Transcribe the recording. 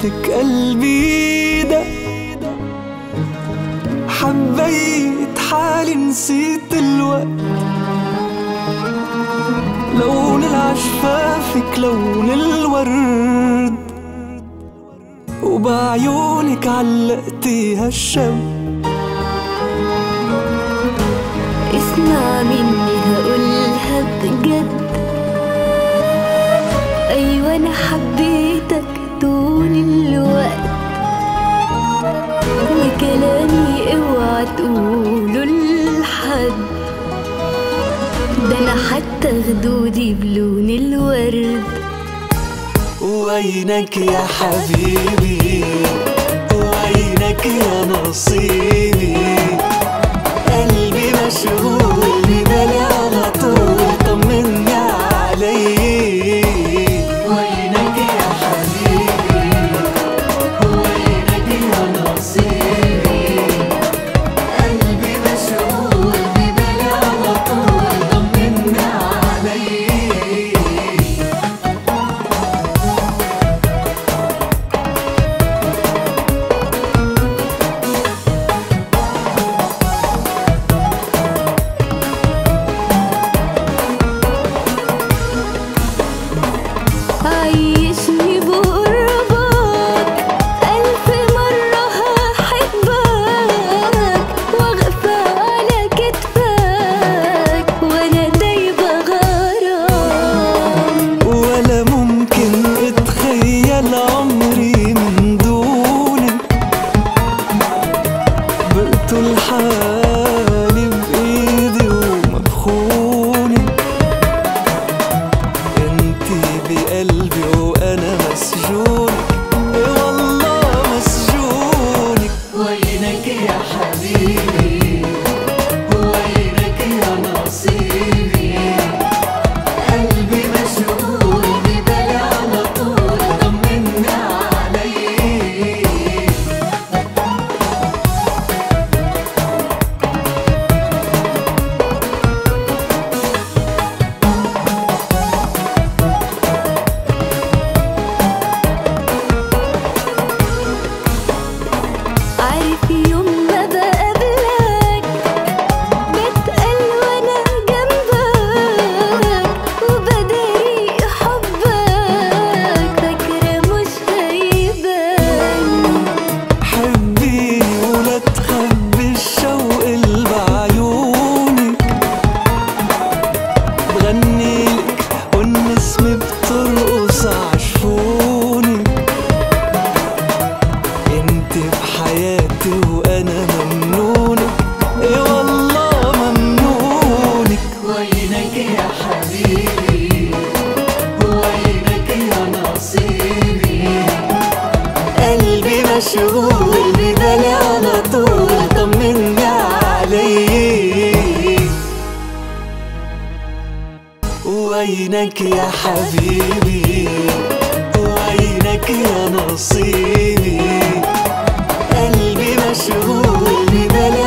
لقيتك قلبي ده حبيت حالي نسيت الوقت لون العشفافك لون الورد وبعيونك علقتي هالشوق اسمع مني هقولها بجد ايوه انا حبيتك طول الوقت وكلامي اوعى تقوله لحد ده انا حتى خدودي بلون الورد وينك يا حبيبي وينك يا نصيبي قلبي مشغول ببالي على طول طمني علي وينك يا حبيبي وينك يا نصيبي قلبي مشغول ببالي على طول طمني علي عيشني بقربك ألف مرة هحبك واغفى على كتفك وأنا دايبة غرام ولا ممكن اتخيل عمري من دونك بقتل حالي بايدي ومبخونك انتي بقلبي وانا مسجونك إيه والله مسجونك وينك يا حبيبي وينك يا نصيبي قلبي مشغول ببالي على طول طمني علي عارف يوم ما بقابلك بتقل وانا جنبك وبداري حبك فاكرة مش هيبان حبيني ولا تخبي الشوق اللي بعيونك بغنيلك والنسمة بترقص عشفونك انت بحياتي وانا ممنونك ايه والله ممنونك وينك يا حبيبي وينك يا نصيبي قلبي مشغول ببالي على طول طمني علي وينك يا حبيبي وينك يا نصيبي قلبي مشغول ببالي